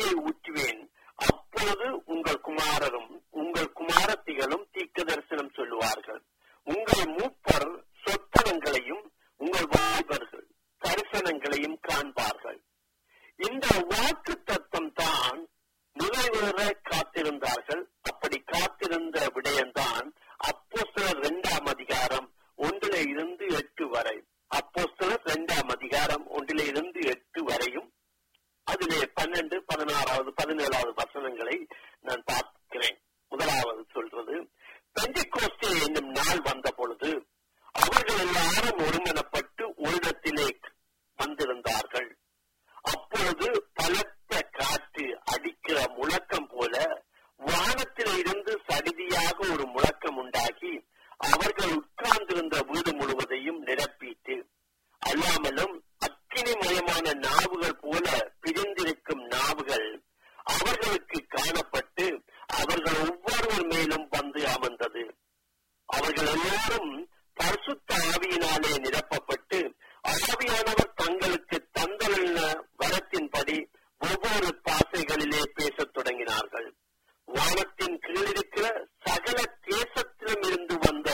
ஆவியை ஊற்றுவேன் அப்பொழுது உங்கள் குமாரரும் உங்கள் குமாரத்திகளும் தீர்க்க தரிசனம் சொல்லுவார்கள் உங்கள் மூப்பர் சொப்பனங்களையும் உங்கள் வாலிபர்கள் தரிசனங்களையும் காண்பார்கள் இந்த வாக்கு தத்தம் தான் நிறைவேற காத்திருந்தார்கள் அப்படி காத்திருந்த விடயம்தான் அப்போ இரண்டாம் அதிகாரம் ஒன்றில இருந்து எட்டு வரை அப்போ இரண்டாம் அதிகாரம் ஒன்றில இருந்து எட்டு வரையும் அதிலே பன்னெண்டு பதினாறாவது பதினேழாவது வசனங்களை நான் பார்க்கிறேன் முதலாவது சொல்றது பெண்டிகோஸ்டே என்னும் நாள் வந்த பொழுது அவர்கள் எல்லாரும் ஒருமனப்பட்டு ஓரிடத்திலே வந்திருந்தார்கள் அப்பொழுது பலத்த காற்று அடிக்கிற முழக்கம் போல வானத்தில இருந்து சடிதியாக ஒரு முழக்கம் உண்டாகி அவர்கள் உட்கார்ந்திருந்த வீடு முழுவதையும் நிரப்பிட்டு அல்லாமலும் அக்கினிமயமான நாவுகள் போல பிரிந்திருக்கும் நாவுகள் அவர்களுக்கு காணப்பட்டு அவர்கள் ஒவ்வொருவர் மேலும் வந்து அமர்ந்தது அவர்கள் எல்லாரும் பரிசுத்த ஆவியினாலே நிரப்பப்பட்டு ஆவியானவர் தங்களுக்கு தந்தன வரத்தின்படி ஒவ்வொரு பாசைகளிலே பேசத் தொடங்கினார்கள் வானத்தின் கீழிருக்கிற சகல தேசத்திலும் இருந்து வந்த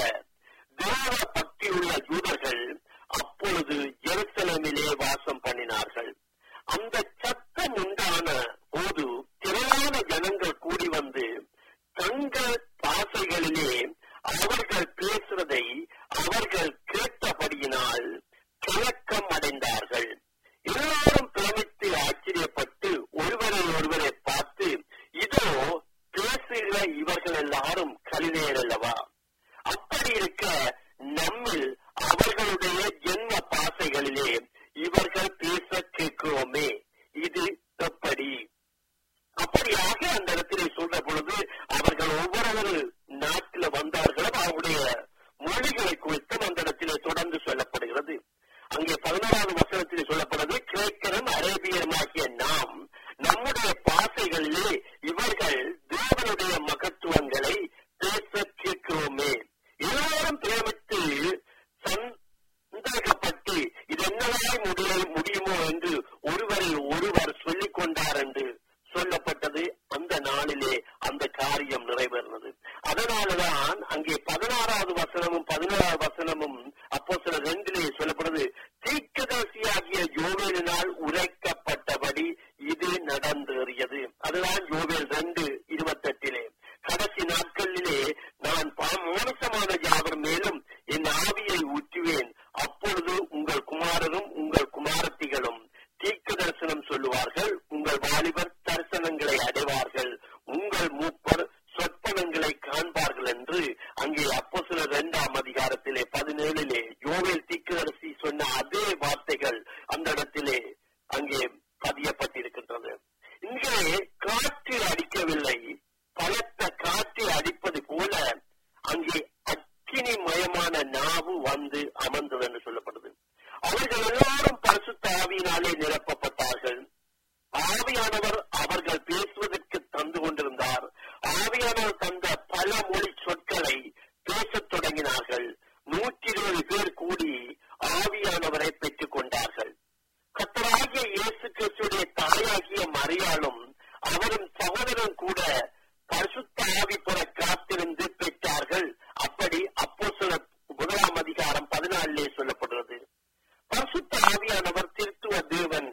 தேவ பக்தியுள்ள யூதர்கள் அப்பொழுது ஜெருசலமிலே வாசம் பண்ணினார்கள் அந்த சத்தம் உண்டான போது திரளான ஜனங்கள் கூடி வந்து தங்கள் பாசைகளிலே அவர்கள் பேசுவதை அவர்கள் கேட்டபடியினால் கலக்கம் அடைந்தார்கள் எல்லாரும் பிரமித்து ஆச்சரியப்பட்டு ஒருவரை ஒருவரை பார்த்து இதோ பேசுகிற இவர்கள் எல்லாரும் கலிலேயர் அல்லவா அப்படி இருக்க நம்மில் அவர்களுடைய ஜென்ம பாசைகளிலே இவர்கள் பேச கேட்கிறோமே இது எப்படி அப்படியாக அந்த இடத்திலே சொல்ற பொழுது அவர்கள் ஒவ்வொரு நாட்டில வந்தார்களோ அவருடைய மொழிகளை குறித்தும் அந்த இடத்திலே தொடர்ந்து சொல்லப்படுகிறது அங்கே பதினோராவது வசனத்திலே சொல்லப்படுறது கிரேக்கரும் அரேபியருமாகிய நாம் நம்முடைய பாசைகளிலே இவர்கள் தேவனுடைய மகத்துவங்களை பேச கேட்கிறோமே எல்லாரும் பிரேமித்து சந்தேகப்பட்டு இது என்னவாய் முடிய முடியுமோ என்று ஒருவரில் ஒருவர் சொல்லிக் கொண்டார் என்று சொல்லப்பட்டது அந்த நாளிலே அந்த காரியம் நிறைவேறினது அதனாலதான் அங்கே பதினாறாவது வசனமும் பதினேழாவது வசனமும் அப்போ சில ரெண்டிலே சொல்லப்படுது தீர்க்கதரிசியாகிய யோவேலினால் உரைக்கப்பட்டபடி இது நடந்தேறியது அதுதான் யோவேல் ரெண்டு இருபத்தெட்டிலே கடைசி நாட்களிலே நான் மோசமான யாவர் மேலும் என் ஆவியை ஊற்றுவேன் அப்பொழுது உங்கள் குமாரரும் உங்கள் குமாரத்திகளும் தீர்க்க தரிசனம் சொல்லுவார்கள் உங்கள் வாலிபர் தரிசனங்களை அடைவார்கள் உங்கள் மூப்பர் சொற்பனங்களை காண்பார்கள் என்று அங்கே அப்போ சில இரண்டாம் அதிகாரத்திலே பதினேழிலே யோவேல் தீர்க்கதரிசி சொன்ன அதே வார்த்தைகள் அந்த இடத்திலே அங்கே பதியப்பட்டிருக்கின்றது இங்கே காற்று அடிக்கவில்லை பலத்த காற்று அடிப்பது போல அங்கே அக்கினி மயமான நாவு வந்து அமர்ந்தது என்று சொல்லப்படுது அவர்கள் எல்லாரும் பரிசுத்த ஆவியினாலே நிரப்பப்பட்டார்கள் ஆவியானவர் அவர்கள் பேசுவதற்கு தந்து கொண்டிருந்தார் ஆவியானவர் தந்த பல மொழி சொற்களை பேசத் தொடங்கினார்கள் நூற்றி இருபது பேர் கூடி ஆவியானவரை பெற்றுக் கொண்டார்கள் கத்தராகிய இயேசு கிறிஸ்துடைய தாயாகிய மரியாளும் அவரும் சகோதரன் கூட பரிசுத்த ஆவி பெற காத்திருந்து பெற்றார்கள் அப்படி அப்போ சில முதலாம் அதிகாரம் பதினாலிலே சொல்லப்படுறது பரிசுத்த ஆவியானவர் திருத்துவ தேவன்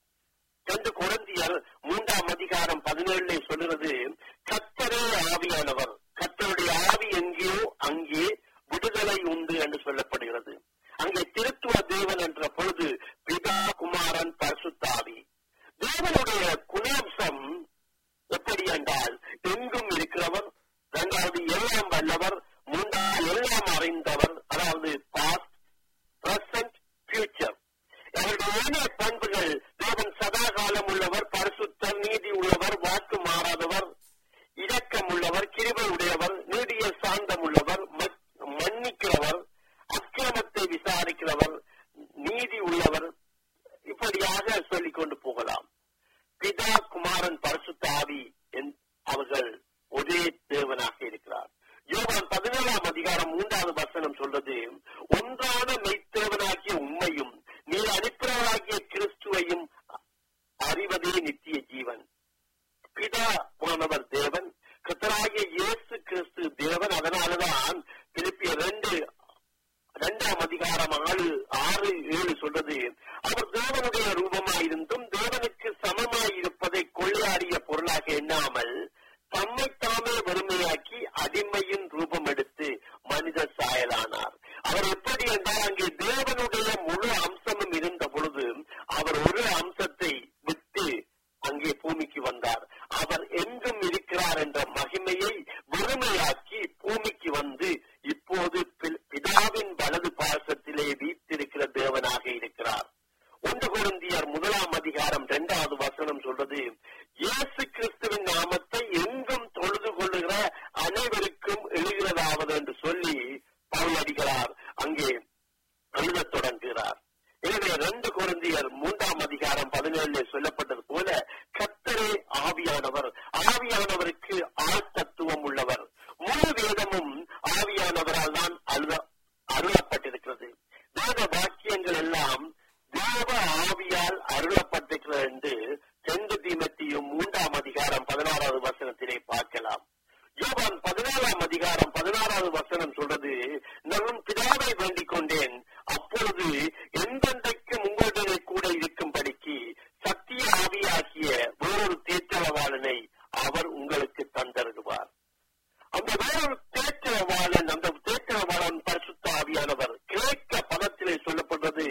ரெண்டு குழந்தையர் மூன்றாம் அதிகாரம் பதினேழுல சொல்லுறது கத்தரே ஆவியானவர் கத்தருடைய ஆவி எங்கேயோ அங்கே விடுதலை உண்டு என்று சொல்லப்படுகிறது அங்கே திருத்துவ தேவன் என்ற பொழுது பிதா குமாரன் பரிசுத்தாவி தேவனுடைய குணாம்சம் எப்படி என்றால் எங்கும் இருக்கிறவர் இரண்டாவது எல்லாம் வல்லவர் மூன்றாவது எல்லாம் அறிந்தவர் அதாவது பாஸ்ட் பிரசன்ட் ஃபியூச்சர் அவருடைய ஏனைய பண்புகள் தேவன் சதா காலம் உள்ளவர் பரிசுத்தர் நீதி உள்ளவர் வாக்கு மாறாதவர் இரக்கம் உள்ளவர் கிருபை உடையவர் நீடிய சாந்தம் உள்ளவர் மன்னிக்கிறவர் அக்கிரமத்தை விசாரிக்கிறவர் நீதி உள்ளவர் இப்படியாக சொல்லிக் கொண்டு போகலாம் பிதா குமாரன் பரிசுத்த ஆவி அவர்கள் ஒரே தேவனாக இருக்கிறார் யோகான் பதினேழாம் அதிகாரம் மூன்றாவது வசனம் சொல்றது ஒன்றான மெய்த்தேவனாகிய உண்மையும் நீ அனுப்பினவராகிய கிறிஸ்துவையும் அறிவதே நித்திய ஜீவன் ஆவியானவர் தேவன் கத்தராகிய இயேசு கிறிஸ்து தேவன் அதனாலதான் பிலிப்பிய ரெண்டு இரண்டாம் அதிகாரம் ஆறு ஆறு ஏழு சொல்றது அவர் தேவனுடைய ரூபமாயிருந்தும் தேவனுக்கு சமமாயிருப்பதை கொள்ளையாடிய பொருளாக எண்ணாமல் தம்மை தாமே வறுமையாக்கி அடிமையின் ரூபம் எடுத்து மனித சாயலானார் அவர் எப்படி என்றால் அங்கே தேவனுடைய முழு அம்சமும் இருந்த பொழுது அவர் ஒரு அம்சத்தை விட்டு அங்கே பூமிக்கு வந்தார் அவர் எங்கும் இருக்கிறார் என்ற மகிமையை வெறுமையாக்கி பூமிக்கு வந்து இப்போது பி- பிதாவின் வலது பாசத்திலே வீத்திருக்கிற தேவனாக இருக்கிறார் ஒன்று குருந்தியர் முதலாம் அதிகாரம் இரண்டாவது வசனம் சொல்றது இயேசு கிறிஸ்துவின் நாமத்தை எங்கும் தொழுது கொள்ளுகிற அனைவருக்கும் எழுகிறதாவது என்று சொல்லி பவுல் அடிகளார் அங்கே எழுதத் தொடங்குகிறார் எனவே ரெண்டு குருந்தியர் மூன்றாம் அதிகாரம் பதினேழுல சொல்லப்பட்டது போல கத்தரே ஆவியானவர் ஆவியானவருக்கு ஆழ்த்தத்துவம் உள்ளவர் முழு வேதமும் ஆவியானவரால் தான் அழுத அருளப்பட்டிருக்கிறது வேத வாக்கியங்கள் எல்லாம் தேவ ஆவியால் அருளப்பட்டிருக்கிறது என்று செந்து தீமத்தியும் மூன்றாம் அதிகாரம் பதினாறாவது வசனத்திலே பார்க்கலாம் யோவான் பதினாலாம் அதிகாரம் பதினாறாவது வசனம் சொல்றது நான் பிதாவை வேண்டிக் கொண்டேன் அப்பொழுது எந்தெந்தைக்கும் உங்களுடனே கூட இருக்கும்படிக்கு சத்திய ஆவியாகிய வேறொரு தேற்றவாளனை அவர் உங்களுக்கு தந்தருவார் அந்த வேறொரு தேற்றவாளன் அந்த தேற்றவாளன் பரிசுத்த ஆவியானவர் கிரேக்க பதத்திலே சொல்லப்படுறது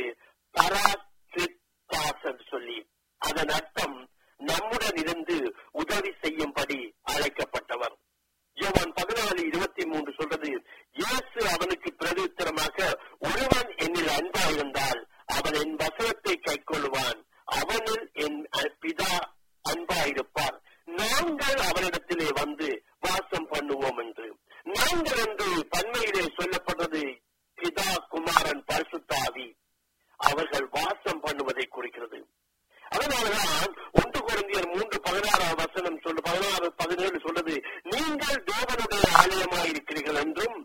பராக்கிரித்தாஸ் என்று சொல்லி அதன் அர்த்தம் நம்முடன் இருந்து உதவி செய்யும்படி அழைக்கப்பட்டவர் யோவான் பதினாலு இருபத்தி மூன்று சொல்றது இயேசு அவனுக்கு பிரதித்திரமாக ஒருவன் என்னில் அன்பாயிருந்தால் அவன் என் வசனத்தை கைக்கொள்வான் அவனில் என் பிதா அன்பாயிருப்பார் நாங்கள் அவனிடத்திலே வந்து வாசம் பண்ணுவோம் என்று நாங்கள் என்று பன்மையிலே சொல்லப்பட்டது பிதா குமாரன் பரிசுத்தாவி அவர்கள் வாசம் பண்ணுவதை குறிக்கிறது அதனாலதான் ஒன்று குழந்தையர் மூன்று பதினாறாம் வசனம் சொல்லு பதினாறு பதினேழு சொல்றது நீங்கள் தேவனுடைய ஆலயமாயிருக்கிறீர்கள் என்றும்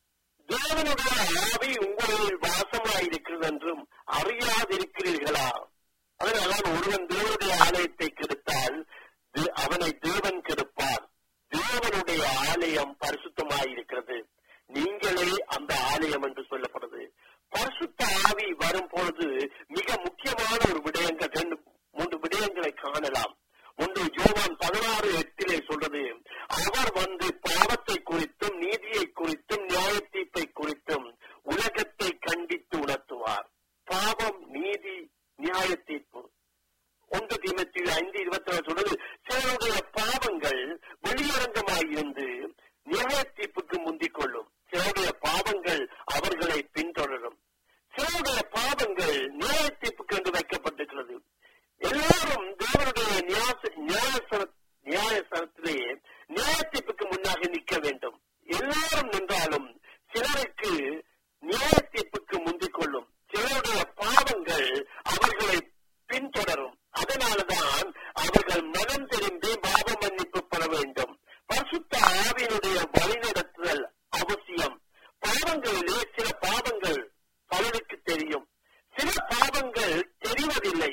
தேவனுடைய ஆவி உங்களில் வாசமாயிருக்கிறது என்றும் அறியாதிருக்கிறீர்களா அதனால்தான் ஒருவன் தேவனுடைய ஆலயத்தை கெடுத்தால் தே- அவனை தேவன் கெடுப்பார் தேவனுடைய ஆலயம் பரிசுத்தமாயிருக்கிறது நீங்களே அந்த ஆலயம் என்று சொல்லப்படுது பரிசுத்த ஆவி வரும் பொழுது மிக முக்கியமான ஒரு விடயங்கள் ரெண்டு மூன்று விடயங்களை காணலாம் ஒன்று யோவான் பதினாறு எட்டிலே சொல்றது அவர் வந்து பாவத்தை குறித்தும் நீதியை குறித்தும் நியாய தீர்ப்பை குறித்தும் உலகத்தை கண்டித்து உணர்த்துவார் பாவம் நீதி நியாய தீர்ப்பு ஒன்று தீமத்தி ஐந்து இருபத்தி ஏழு சொல்றது சிலருடைய பாவங்கள் வெளியரங்கமாயிருந்து நியாய தீர்ப்புக்கு முந்திக் கொள்ளும் சிலருடைய பாவங்கள் அவர்களை பின்தொடரும் சிலருடைய பாவங்கள் நியாய தீர்ப்புக்கு என்று வைக்கப்பட்டிருக்கிறது எல்லாரும் தேவனுடைய நியாச- நியாயசன- நியாயசனத்திலே நியாய தீர்ப்புக்கு முன்னாக நிற்க வேண்டும் எல்லாரும் நின்றாலும் சிலருக்கு நியாய தீர்ப்புக்கு முந்திக் கொள்ளும் சிலருடைய பாவங்கள் அவர்களை பின்தொடரும் அதனால்தான் அவர்கள் மனம் திரும்பி பாவ மன்னிப்பு பெற வேண்டும் பரிசுத்த ஆவியினுடைய வழிநடத்துதல் அவசியம் பாவங்களிலே சில பாவங்கள் பலருக்கு தெரியும் சில பாவங்கள் தெரிவதில்லை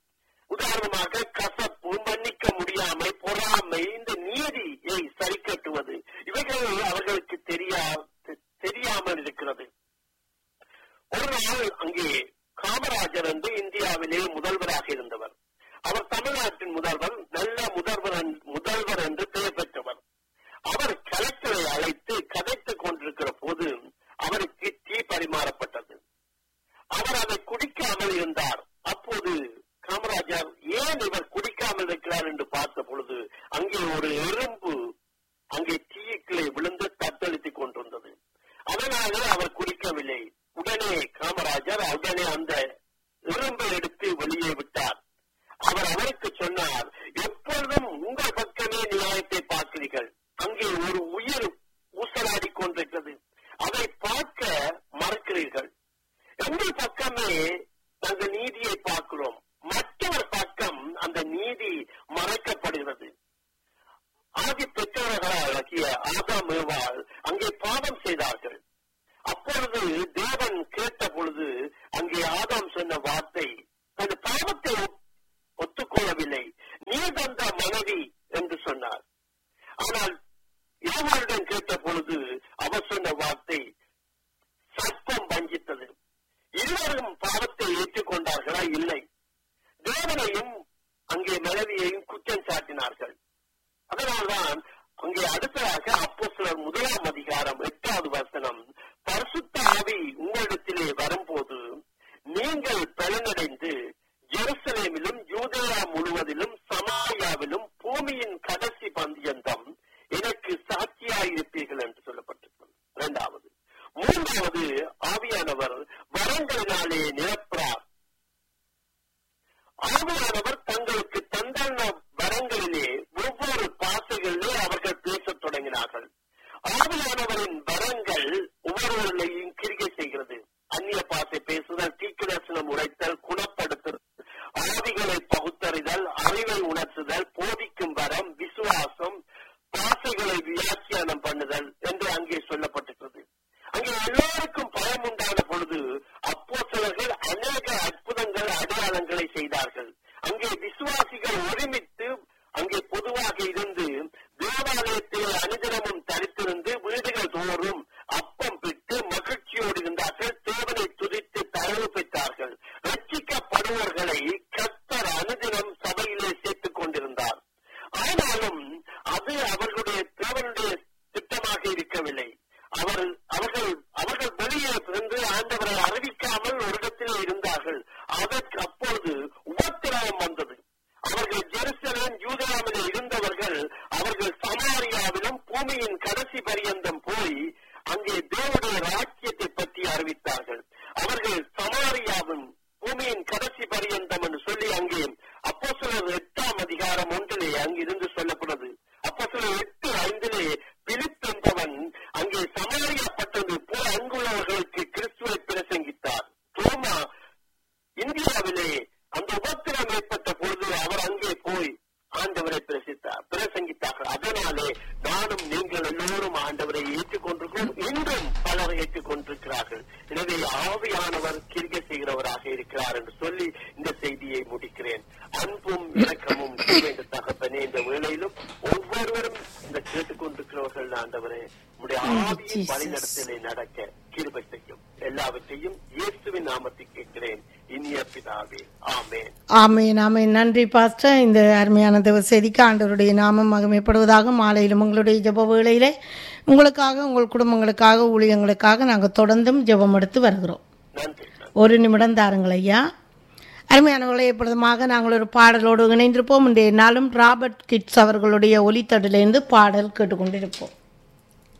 உதாரணமாக கசப்பு மன்னிக்க முடியாமை பொறாமை இந்த நீதியை சரி கட்டுவது இவைகள் அவர்களுக்கு தெரியா தெரியாமல் இருக்கிறது ஒரு நாள் அங்கே காமராஜர் என்று இந்தியாவிலே முதல்வராக இருந்தவர் அவர் தமிழ்நாட்டின் முதல்வர் நல்ல முதல்வர் என்று- முதல்வர் என்று பெயர் பெற்றவர் அவர் கலெக்டரை அழைத்து கதைத்துக் கொண்டிருக்கிற போது அவருக்கு டீ பரிமாறப்பட்டது அவர் அதை குடிக்காமல் இருந்தார் அப்போது காமராஜர் ஏன் இவர் குடிக்காமல் இருக்கிறார் என்று பார்த்த பொழுது அங்கே ஒரு எறும்பு அங்கே டீக்குள்ளே விழுந்து தத்தளித்துக் கொண்டிருந்தது அதனால அவர் குடிக்கவில்லை உடனே காமராஜர் உடனே அந்த எறும்பை எடுத்து வெளியே விட்டார் அவர் அவருக்கு சொன்னார் எப்பொழுதும் உங்கள் பக்கமே நியாயத்தை பார்க்கிறீர்கள் அங்கே ஒரு உயிர் ஊசலாடி கொண்டிருக்கிறது அதை பார்க்க மறக்கிறீர்கள் எங்கள் பக்கமே நாங்கள் நீதியை பார்க்கிறோம் மற்றவர் பக்கம் அந்த நீதி மறைக்கப்படுகிறது ஆதி பெற்றவர்களாகிய ஆதாம் ஏவாள் அங்கே பாவம் செய்தார்கள் அப்பொழுது தேவன் கேட்ட பொழுது அங்கே ஆதாம் சொன்ன வார்த்தை அந்த பாவத்தை ஒப்- ஒத்துக்கொள்ளவில்லை நீ தந்த மனைவி என்று சொன்னார் அங்கே மனைவியையும் குற்றம் சாட்டினார்கள் அதனால்தான் அங்கே அடுத்ததாக அப்போ சிலர் முதலாம் அதிகாரம் எட்டாவது வசனம் பரிசுத்த ஆவி உங்களிடத்திலே வரும்போது நீங்கள் பலனடைந்து ஜெருசலேமிலும் யூதேயா முழுவதிலும் சமாரியாவிலும் பூமியின் கடைசி பந்தியந்தம் எனக்கு சாட்சியாயிருப்பீர்கள் என்று சொல்லப்பட்டிருக்கிறது இரண்டாவது மூன்றாவது ஆவியானவர் வரங்களினாலே நிரப்புறார் ஆவியானவர் தங்களுக்கு தந்தான வரங்களிலே ஒவ்வொரு பாசைகளிலே அவர்கள் பேசத் தொடங்கினார்கள் ஆவியானவரின் வரங்கள் ஒவ்வொருவர்களையும் கிரிகை செய்கிறது அந்நிய பாசை பேசுதல் தீக்கிரசனம் உரைத்தல் குணப்படுத்துதல் ஆவிகளை பகுத்தறிதல் அறிவை உணர்த்துதல் போதிக்கும் வரம் விசுவாசம் பாசைகளை வியாக்கியானம் பண்ணுதல் என்று அங்கே சொல்லப்பட்டிருக்கிறது அங்கே எல்லோருக்கும் பயம் உண்டான பொழுது அப்போ சிலர்கள் அநேக அற்புதங்கள் அடையாளங்களை செய்தார்கள் அங்கே விசுவாசிகள் ஒருமித்து அங்கே பொதுவாக இருந்து தேவாலயத்தில் அனுதினமும் தரித்திருந்து வீடுகள் தோறும் அப்பம் பெற்று மகிழ்ச்சியோடு இருந்தார்கள் தேவனை துதித்து தரவு பெற்றார்கள் ரட்சிக்கப்படுவர்களை கத்தர் அனுதினம் சபையிலே சேர்த்துக் கொண்டிருந்தார் ஆனாலும் அது அவர்களுடைய தேவனுடைய திட்டமாக இருக்கவில்லை அவர் அவர்கள் அவர்கள் வெளியே சென்று ஆண்டவரை அறிவிக்காமல் ஒரு இடத்திலே இருந்தார்கள் அதற்கு அப்பொழுது உபத்திரவம் வந்தது அவர்கள் ஜெருசலேம் யூதராமிலே இருந்தவர்கள் அவர்கள் சமாரியாவிலும் பூமியின் கடைசி பரியந்தம் போய் அங்கே தேவனுடைய ராஜ்யத்தை பற்றி அறிவித்தார்கள் அவர்கள் சமாரியாவும் பூமியின் கடைசி பரியந்தம் என்று சொல்லி அங்கே அப்போ சிலர் எட்டாம் அதிகாரம் ஒன்றிலே அங்கிருந்து சொல்லப்படுது அப்போ சிலர் எட்டு ஐந்திலே பிலிப் என்பவன் அங்கே சமாளியப்பட்டது போல் அங்குள்ளவர்களுக்கு கிறிஸ்துவை பிரசங்கித்தார் தோமா இந்தியாவிலே அந்த உபத்திரம் ஏற்பட்ட பொழுது அவர் அங்கே போய் ஆண்டவரை பிரசித்தார் பிரசங்கித்தார்கள் அதனாலே நானும் நீங்கள் எல்லோரும் ஆண்டவரை ஏற்றுக்கொண்டிருக்கிறோம் இன்றும் பலர் ஏற்றுக்கொண்டிருக்கிறார்கள் எனவே ஆவியானவர் கிரிக்கை செய்கிறவராக இருக்கிறார் என்று சொல்லி இந்த செய்தியை முடிக்கிறேன் அன்பும் இரக்கமும் வேண்ட தகப்பனே இந்த வேளையிலும் ஒவ்வொருவரும் இந்த கேட்டுக்கொண்டிருக்கிறவர்கள் ஆண்டவரே உடைய ஆவியின் வழிநடத்தலை நடக்க கிருபை செய்யும் எல்லாவற்றையும் இயேசுவின் நாமத்தில் கேட்கிறேன் இனிய பிதாவே ஆமேன் ஆமேன் ஆமேன் நன்றி பாஸ்டர் இந்த அருமையான தேவ செய்திக்கு ஆண்டவருடைய நாமம் மகிமைப்படுவதாக மாலையிலும் உங்களுடைய ஜெப வேளையிலே உங்களுக்காக உங்கள் குடும்பங்களுக்காக ஊழியங்களுக்காக நாங்கள் தொடர்ந்தும் ஜெபம் எடுத்து வருகிறோம் நன்றி நன்றி ஒரு நிமிடம் தாருங்கள் ஐயா அருமையானவர்களை எப்பொழுதுமாக நாங்கள் ஒரு பாடலோடு இணைந்திருப்போம் இன்றைய நாளும் ராபர்ட் கிட்ஸ் அவர்களுடைய ஒலித்தடிலிருந்து பாடல் கேட்டுக்கொண்டிருப்போம்